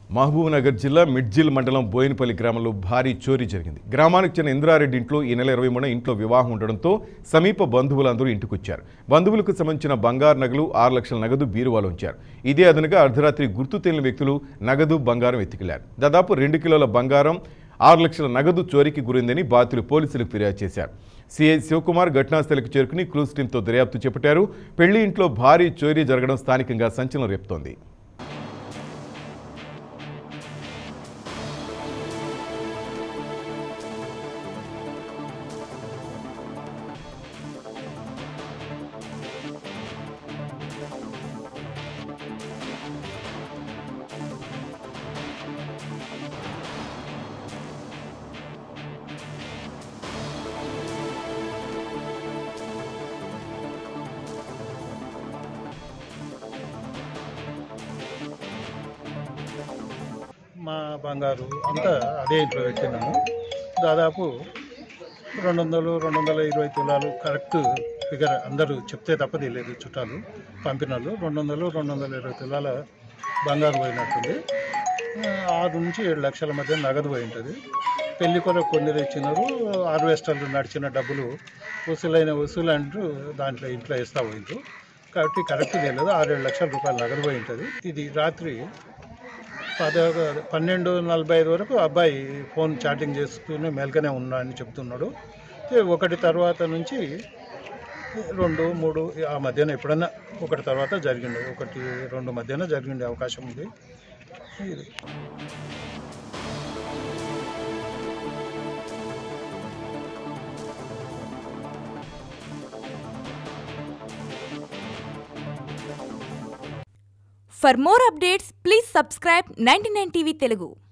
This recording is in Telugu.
మహబూబ్నగర్ జిల్లా మిడ్జిల్ మండలం బోయినపల్లి గ్రామంలో భారీ చోరీ జరిగింది గ్రామానికి చెందిన ఇంద్రారెడ్డి ఇంట్లో ఈ నెల ఇరవై మూడున ఇంట్లో వివాహం ఉండడంతో సమీప బంధువులందరూ ఇంటికొచ్చారు బంధువులకు సంబంధించిన బంగారు నగలు ఆరు లక్షల నగదు బీరువాలో ఉంచారు ఇదే అదనుగా అర్ధరాత్రి గుర్తు తెలియని వ్యక్తులు నగదు బంగారం ఎత్తుకెళ్లారు దాదాపు రెండు కిలోల బంగారం ఆరు లక్షల నగదు చోరీకి గురైందని బాధితులు పోలీసులకు ఫిర్యాదు చేశారు సిఐ శివకుమార్ ఘటనాస్థలికి చేరుకుని క్లూస్ టీంతో దర్యాప్తు చేపట్టారు పెళ్లి ఇంట్లో భారీ చోరీ జరగడం స్థానికంగా సంచలనం రేపుతోంది మా బంగారు అంతా అదే ఇంట్లో పెట్టినాము దాదాపు రెండు వందలు రెండు వందల ఇరవై తులాలు కరెక్ట్ ఫిగర్ అందరూ చెప్తే తప్ప తెలియదు చుట్టాలు పంపిన వాళ్ళు రెండు వందలు రెండు వందల ఇరవై తులాల బంగారు పోయినట్టుంది ఆ, ఆరు నుంచి ఏడు లక్షల మధ్య నగదు పోయి ఉంటుంది పెళ్లి కొరకు కొన్ని తెచ్చినారు హార్వెస్టర్లు నడిచిన డబ్బులు వసూలైన వసూలు అంటూ దాంట్లో ఇంట్లో వేస్తూ పోయిండ్రు కాబట్టి కరెక్ట్ తెలియదు ఆరేడు లక్షల రూపాయలు నగదు పోయి ఉంటుంది ఇది రాత్రి పద పన్నెండు నలభై ఐదు వరకు అబ్బాయి ఫోన్ చాటింగ్ చేస్తూనే మేల్కనే ఉన్నా అని చెప్తున్నాడు ఇక ఒకటి తర్వాత నుంచి రెండు మూడు ఆ మధ్యన ఎప్పుడన్నా ఒకటి తర్వాత జరిగిండు ఒకటి రెండు మధ్యన జరిగిండే అవకాశం ఉంది ఇది For more updates, please subscribe 99 TV Telugu.